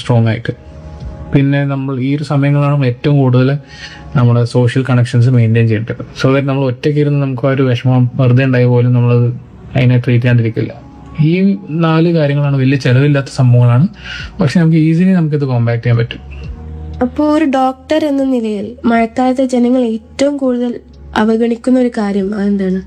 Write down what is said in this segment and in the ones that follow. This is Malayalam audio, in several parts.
സ്ട്രോങ് ആയിട്ട് പിന്നെ നമ്മൾ ഈ ഒരു സമയങ്ങളാണ് നമ്മൾ ഏറ്റവും കൂടുതൽ നമ്മുടെ സോഷ്യൽ കണക്ഷൻസ് മെയിൻറ്റെയിൻ ചെയ്യേണ്ടത് സോ ദാറ്റ് നമ്മൾ ഒറ്റയ്ക്ക് ഇരുന്ന് നമുക്ക് ആ ഒരു വിഷമം വെറുതെ ഉണ്ടായ പോലും നമ്മളത് അതിനെ ട്രീറ്റ് ചെയ്യാണ്ടിരിക്കില്ല ഈ നാല് കാര്യങ്ങളാണ് വലിയ ചിലവില്ലാത്ത സംഭവങ്ങളാണ് പക്ഷെ നമുക്ക് ഈസിലി നമുക്കിത് കോമ്പാക്ട് ചെയ്യാൻ പറ്റും അപ്പോൾ ഒരു ഡോക്ടർ എന്ന നിലയിൽ മഴക്കാലത്തെ ജനങ്ങൾ ഏറ്റവും കൂടുതൽ അവഗണിക്കുന്ന ഒരു കാര്യം അതെന്താണ്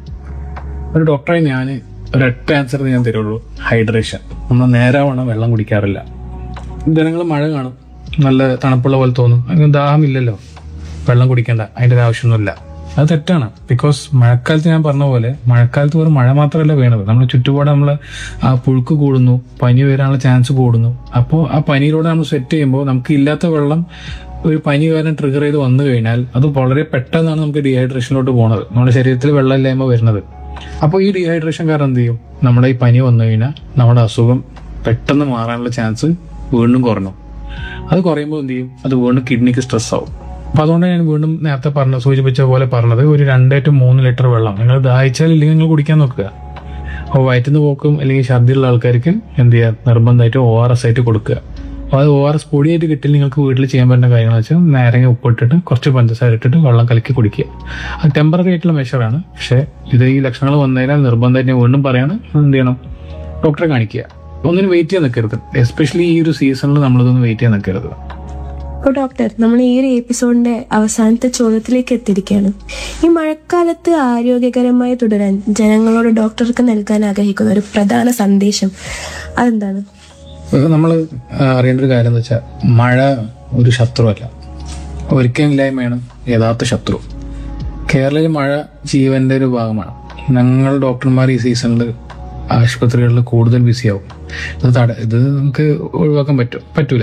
ഒരു ഡോക്ടറെ ഞാൻ ഒരൊറ്റ ആൻസർ ഞാൻ തരുള്ളൂ ഹൈഡ്രേഷൻ നമ്മൾ നേരാവണ്ണം വെള്ളം കുടിക്കാറില്ല ജനങ്ങൾ മഴ കാണും നല്ല തണുപ്പുള്ള പോലെ തോന്നും അതിന് ദാഹമില്ലല്ലോ വെള്ളം കുടിക്കേണ്ട അതിൻ്റെ ഒരു ആവശ്യമൊന്നുമില്ല അത് തെറ്റാണ് ബിക്കോസ് മഴക്കാലത്ത് ഞാൻ പറഞ്ഞ പോലെ മഴക്കാലത്ത് വെറും മഴ മാത്രമല്ല വീണത് നമ്മൾ ചുറ്റുപാട് നമ്മൾ ആ പുഴുക്ക് കൂടുന്നു പനി വരാനുള്ള ചാൻസ് കൂടുന്നു അപ്പോൾ ആ പനിയിലൂടെ നമ്മൾ സെറ്റ് ചെയ്യുമ്പോൾ നമുക്ക് ഇല്ലാത്ത വെള്ളം ഒരു പനി കാരണം ട്രിഗർ ചെയ്ത് വന്നു കഴിഞ്ഞാൽ അത് വളരെ പെട്ടെന്നാണ് നമുക്ക് ഡീഹൈഡ്രേഷനിലോട്ട് പോകുന്നത് നമ്മുടെ ശരീരത്തിൽ വെള്ളമില്ലായ്മ വരുന്നത് അപ്പോൾ ഈ ഡീഹൈഡ്രേഷൻ കാരണം എന്ത് ചെയ്യും നമ്മുടെ ഈ പനി വന്നു കഴിഞ്ഞാൽ നമ്മുടെ അസുഖം പെട്ടെന്ന് മാറാനുള്ള ചാൻസ് വീണ്ടും കുറഞ്ഞു അത് കുറയുമ്പോൾ എന്ത് ചെയ്യും അത് വീണ്ടും കിഡ്നിക്ക് സ്ട്രെസ് ആവും അപ്പൊ അതുകൊണ്ട് ഞാൻ വീണ്ടും നേരത്തെ പറഞ്ഞ സൂചിപ്പിച്ച പോലെ പറഞ്ഞത് ഒരു രണ്ട് ടു മൂന്ന് ലിറ്റർ വെള്ളം നിങ്ങൾ ദാഹിച്ചാൽ ഇല്ലെങ്കിൽ നിങ്ങൾ കുടിക്കാൻ നോക്കുക അപ്പോൾ വയറ്റുന്ന പോക്കും അല്ലെങ്കിൽ ഛർദിയുള്ള ആൾക്കാർക്ക് എന്ത് ചെയ്യുക നിർബന്ധമായിട്ട് ഒ ആർ എസ് ആയിട്ട് കൊടുക്കുക അപ്പോൾ അത് ഒ ആർ എസ് പൊടിയായിട്ട് കിട്ടില്ല നിങ്ങൾക്ക് വീട്ടിൽ ചെയ്യാൻ പറ്റുന്ന കാര്യങ്ങൾ വെച്ചാൽ നാരങ്ങ ഉപ്പിട്ടിട്ട് കുറച്ച് പഞ്ചസാര ഇട്ടിട്ട് വെള്ളം കലക്കി കുടിക്കുക അത് ടെമ്പററി ആയിട്ടുള്ള മെഷറാണ് പക്ഷേ ഇത് ഈ ലക്ഷണങ്ങൾ വന്നു കഴിഞ്ഞാൽ നിർബന്ധമായിട്ട് ഞാൻ വീണ്ടും പറയാണ് എന്ത് ചെയ്യണം ഡോക്ടറെ കാണിക്കുക ഒന്നിനും വെയിറ്റ് ചെയ്യാൻ നിൽക്കരുത് എസ്പെഷ്യലി ഈ ഒരു സീസണിൽ നമ്മളിതൊന്നും വെയിറ്റ് ചെയ്യാൻ നിൽക്കരുത് അപ്പോൾ ഡോക്ടർ നമ്മൾ ഈ ഒരു എപ്പിസോഡിന്റെ അവസാനത്തെ ചോദ്യത്തിലേക്ക് എത്തിയിരിക്കുകയാണ് ഈ മഴക്കാലത്ത് ആരോഗ്യകരമായി തുടരാൻ ജനങ്ങളോട് ഡോക്ടർക്ക് നൽകാൻ ആഗ്രഹിക്കുന്ന ഒരു പ്രധാന സന്ദേശം അതെന്താണ് നമ്മൾ അറിയേണ്ട ഒരു കാര്യം എന്ന് വെച്ചാൽ മഴ ഒരു ശത്രുവല്ല ഒരിക്കലില്ലായ്മയാണ് യഥാർത്ഥ ശത്രു കേരളത്തിൽ മഴ ജീവന്റെ ഒരു ഭാഗമാണ് ഞങ്ങൾ ഡോക്ടർമാർ ഈ സീസണിൽ ആശുപത്രികളിൽ കൂടുതൽ ബിസിയാവും ഇത് തട ഇത് നമുക്ക് ഒഴിവാക്കാൻ പറ്റും പറ്റൂല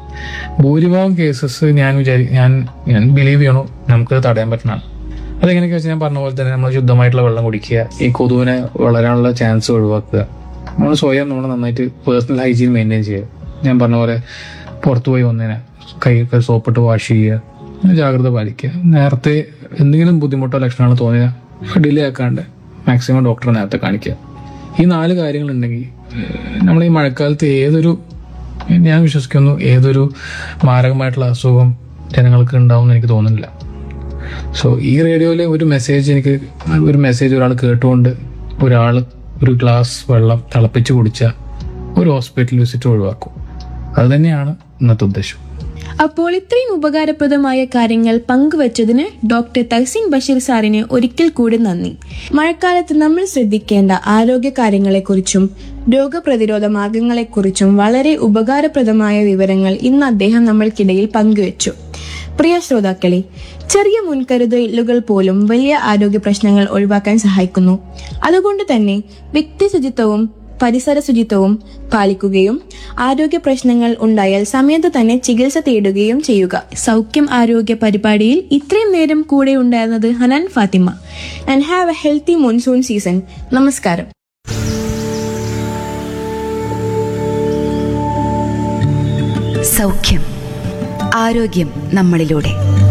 ഭൂരിഭാഗം കേസസ് ഞാൻ വിചാരി ഞാൻ ഞാൻ ബിലീവ് ചെയ്യണു നമുക്ക് തടയാൻ പറ്റുന്നതാണ് അതെങ്ങനെയൊക്കെ വെച്ചാൽ ഞാൻ പറഞ്ഞ പോലെ തന്നെ നമ്മൾ ശുദ്ധമായിട്ടുള്ള വെള്ളം കുടിക്കുക ഈ കൊതുവിനെ വളരാനുള്ള ചാൻസ് ഒഴിവാക്കുക നമ്മൾ സ്വയം നമ്മൾ നന്നായിട്ട് പേഴ്സണൽ ഹൈജീൻ മെയിൻറ്റെയിൻ ചെയ്യുക ഞാൻ പറഞ്ഞ പോലെ പുറത്തു പോയി വന്നതിനെ കൈയൊക്കെ സോപ്പിട്ട് വാഷ് ചെയ്യുക ജാഗ്രത പാലിക്കുക നേരത്തെ എന്തെങ്കിലും ബുദ്ധിമുട്ടോ ലക്ഷണങ്ങൾ തോന്നിയാൽ ഡിലേ ആക്കാണ്ട് മാക്സിമം ഡോക്ടറെ നേരത്തെ കാണിക്കുക ഈ നാല് കാര്യങ്ങളുണ്ടെങ്കിൽ നമ്മൾ ഈ മഴക്കാലത്ത് ഏതൊരു ഞാൻ വിശ്വസിക്കുന്നു ഏതൊരു മാരകമായിട്ടുള്ള അസുഖം ജനങ്ങൾക്ക് ഉണ്ടാവും എന്ന് എനിക്ക് തോന്നുന്നില്ല സോ ഈ റേഡിയോയിലെ ഒരു മെസ്സേജ് എനിക്ക് ഒരു മെസ്സേജ് ഒരാൾ കേട്ടുകൊണ്ട് ഒരാൾ ഒരു ഗ്ലാസ് വെള്ളം തിളപ്പിച്ച് കുടിച്ച ഒരു ഹോസ്പിറ്റൽ വിസിറ്റ് ഒഴിവാക്കും അത് തന്നെയാണ് ഇന്നത്തെ ഉദ്ദേശം അപ്പോൾ ഇത്രയും ഉപകാരപ്രദമായ കാര്യങ്ങൾ പങ്കുവച്ചതിന് ഡോക്ടർ തഹസീൻ ബഷീർ സാറിന് ഒരിക്കൽ കൂടി നന്ദി മഴക്കാലത്ത് നമ്മൾ ശ്രദ്ധിക്കേണ്ട ആരോഗ്യ കാര്യങ്ങളെക്കുറിച്ചും രോഗപ്രതിരോധ മാർഗങ്ങളെക്കുറിച്ചും വളരെ ഉപകാരപ്രദമായ വിവരങ്ങൾ ഇന്ന് അദ്ദേഹം നമ്മൾക്കിടയിൽ പങ്കുവച്ചു പ്രിയ ശ്രോതാക്കളെ ചെറിയ മുൻകരുതലുകൾ പോലും വലിയ ആരോഗ്യ പ്രശ്നങ്ങൾ ഒഴിവാക്കാൻ സഹായിക്കുന്നു അതുകൊണ്ട് തന്നെ വ്യക്തി ശുചിത്വവും പരിസര ശുചിത്വവും പാലിക്കുകയും ആരോഗ്യ പ്രശ്നങ്ങൾ ഉണ്ടായാൽ സമയത്ത് തന്നെ ചികിത്സ തേടുകയും ചെയ്യുക സൗഖ്യം ആരോഗ്യ പരിപാടിയിൽ ഇത്രയും നേരം കൂടെ ഉണ്ടായിരുന്നത് Hanan Fathima and have a healthy monsoon season നമസ്കാരം സൗഖ്യം ആരോഗ്യം നമ്മളിലൂടെ